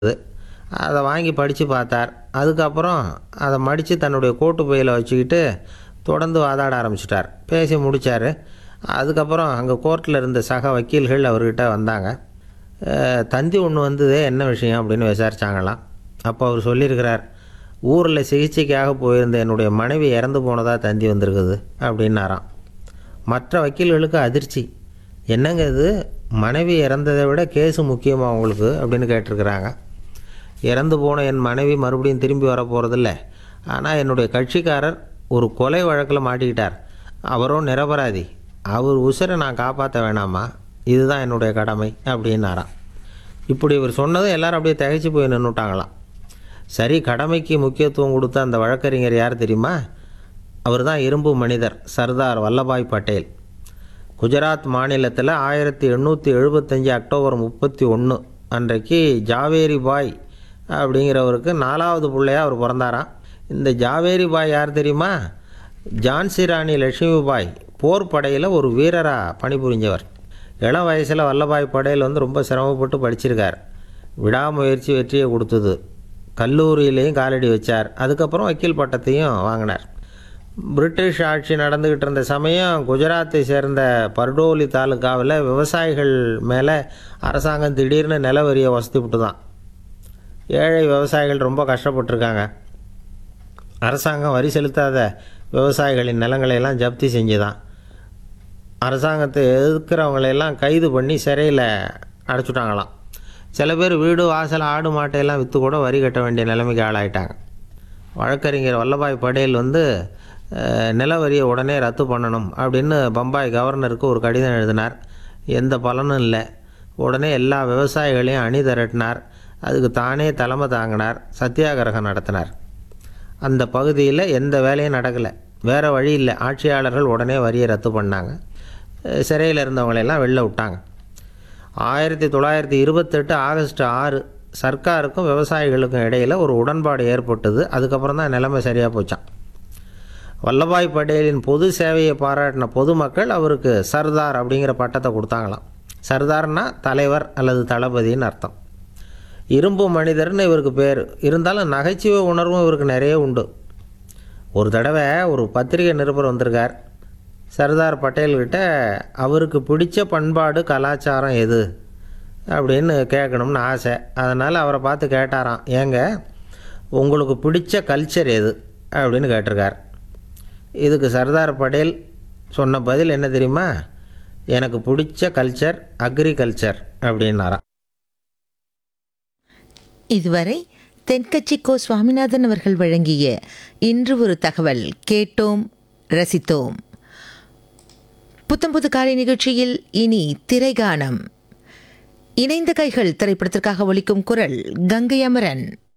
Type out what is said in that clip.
அதை வாங்கி படித்து பார்த்தார் அதுக்கப்புறம் அதை மடித்து தன்னுடைய கோட்டு பையில் வச்சுக்கிட்டு தொடர்ந்து வாதாட ஆரம்பிச்சிட்டார் பேசி முடித்தார் அதுக்கப்புறம் அங்கே கோர்ட்டில் இருந்த சக வக்கீல்கள் அவர்கிட்ட வந்தாங்க அஹ், தந்தி ஒன்று வந்தது என்ன விஷயம் அப்படின்னு விசாரிச்சாங்களாம் அப்போ அவர் சொல்லியிருக்கிறார் ஊரில் சிகிச்சைக்காக போயிருந்த என்னுடைய மனைவி இறந்து போனதாக தந்தி வந்திருக்குது அப்படின்னாராம் மற்ற வக்கீல்களுக்கு அதிர்ச்சி என்னங்க இது மனைவி இறந்ததை விட கேஸு முக்கியமா உங்களுக்கு அப்படின்னு கேட்டிருக்கிறாங்க இறந்து போன என் மனைவி மறுபடியும் திரும்பி வர போகிறதில்ல ஆனால் என்னுடைய கட்சிக்காரர் ஒரு கொலை வழக்கில் மாட்டிக்கிட்டார் அவரும் நிரபராதி அவர் உசிரை நான் காப்பாற்ற வேணாமா இதுதான் என்னுடைய கடமை அப்படின்னாராம் இப்படி இவர் சொன்னதும் எல்லாரும் அப்படியே திகைச்சு போய் நின்றுட்டாங்களாம் சரி கடமைக்கு முக்கியத்துவம் கொடுத்த அந்த வழக்கறிஞர் யார் தெரியுமா அவர் தான் இரும்பு மனிதர் சர்தார் வல்லபாய் பட்டேல் குஜராத் மாநிலத்தில் ஆயிரத்தி எண்ணூற்றி எழுபத்தஞ்சி அக்டோபர் முப்பத்தி ஒன்று அன்றைக்கு ஜாவேரி பாய் அப்படிங்கிறவருக்கு நாலாவது பிள்ளையா அவர் பிறந்தாராம் இந்த ஜாவேரி பாய் யார் தெரியுமா ஜான்சி ராணி லட்சுமி பாய் போர் படையில் ஒரு வீரராக பணிபுரிஞ்சவர் இளம் வயசில் வல்லபாய் படேல் வந்து ரொம்ப சிரமப்பட்டு படிச்சிருக்கார் விடாமுயற்சி வெற்றியை கொடுத்தது கல்லூரியிலையும் காலடி வச்சார் அதுக்கப்புறம் வக்கீல் பட்டத்தையும் வாங்கினார் பிரிட்டிஷ் ஆட்சி நடந்துக்கிட்டு இருந்த சமயம் குஜராத்தை சேர்ந்த பர்டோலி தாலுக்காவில் விவசாயிகள் மேலே அரசாங்கம் திடீர்னு நிலவரியை வசதி விட்டு தான் ஏழை விவசாயிகள் ரொம்ப கஷ்டப்பட்டிருக்காங்க அரசாங்கம் வரி செலுத்தாத விவசாயிகளின் நிலங்களை எல்லாம் ஜப்தி செஞ்சுதான் அரசாங்கத்தை எதிர்க்கிறவங்களையெல்லாம் கைது பண்ணி சிறையில் அடைச்சுட்டாங்களாம் சில பேர் வீடு வாசல் ஆடு மாட்டையெல்லாம் விற்று கூட வரி கட்ட வேண்டிய நிலைமைக்கு ஆளாயிட்டாங்க வழக்கறிஞர் வல்லபாய் படேல் வந்து அஹ், நில வரியை உடனே ரத்து பண்ணணும் அப்படின்னு பம்பாய் கவர்னருக்கு ஒரு கடிதம் எழுதினார் எந்த பலனும் இல்லை உடனே எல்லா விவசாயிகளையும் அணி திரட்டினார் அதுக்கு தானே தலைமை தாங்கினார் சத்தியாகிரகம் நடத்தினார் அந்த பகுதியில் எந்த வேலையும் நடக்கலை வேறு வழி இல்லை ஆட்சியாளர்கள் உடனே வரியை ரத்து பண்ணாங்க அஹ் சிறையில் இருந்தவங்களெல்லாம் வெளில விட்டாங்க ஆயிரத்தி தொள்ளாயிரத்தி இருபத்தெட்டு ஆகஸ்ட் ஆறு சர்க்காருக்கும் விவசாயிகளுக்கும் இடையில் ஒரு உடன்பாடு ஏற்பட்டது அதுக்கப்புறம் தான் நிலைமை சரியாக போச்சான் வல்லபாய் பட்டேலின் பொது சேவையை பாராட்டின பொதுமக்கள் அவருக்கு சர்தார் அப்படிங்கிற பட்டத்தை கொடுத்தாங்களாம் சர்தார்னா தலைவர் அல்லது தளபதின்னு அர்த்தம் இரும்பு மனிதர்னு இவருக்கு பேர் இருந்தாலும் நகைச்சுவை உணர்வும் இவருக்கு நிறைய உண்டு ஒரு தடவை ஒரு பத்திரிகை நிருபர் வந்திருக்கார் சர்தார் பட்டேல்கிட்ட அவருக்கு பிடிச்ச பண்பாடு கலாச்சாரம் எது அப்படின்னு கேட்கணும்னு ஆசை அதனால் அவரை பார்த்து கேட்டாராம் ஏங்க உங்களுக்கு பிடிச்ச கல்ச்சர் எது அப்படின்னு கேட்டிருக்கார் இதுக்கு சர்தார் பட்டேல் சொன்ன பதில் என்ன தெரியுமா எனக்கு பிடிச்ச கல்ச்சர் அக்ரிகல்ச்சர் அப்படின்னாராம் இதுவரை தென்கட்சி கோ சுவாமிநாதன் அவர்கள் வழங்கிய இன்று ஒரு தகவல் கேட்டோம் ரசித்தோம் புத்தம்புது காலை நிகழ்ச்சியில் இனி திரைகானம் இணைந்த கைகள் திரைப்படத்திற்காக ஒலிக்கும் குரல் கங்கை அமரன்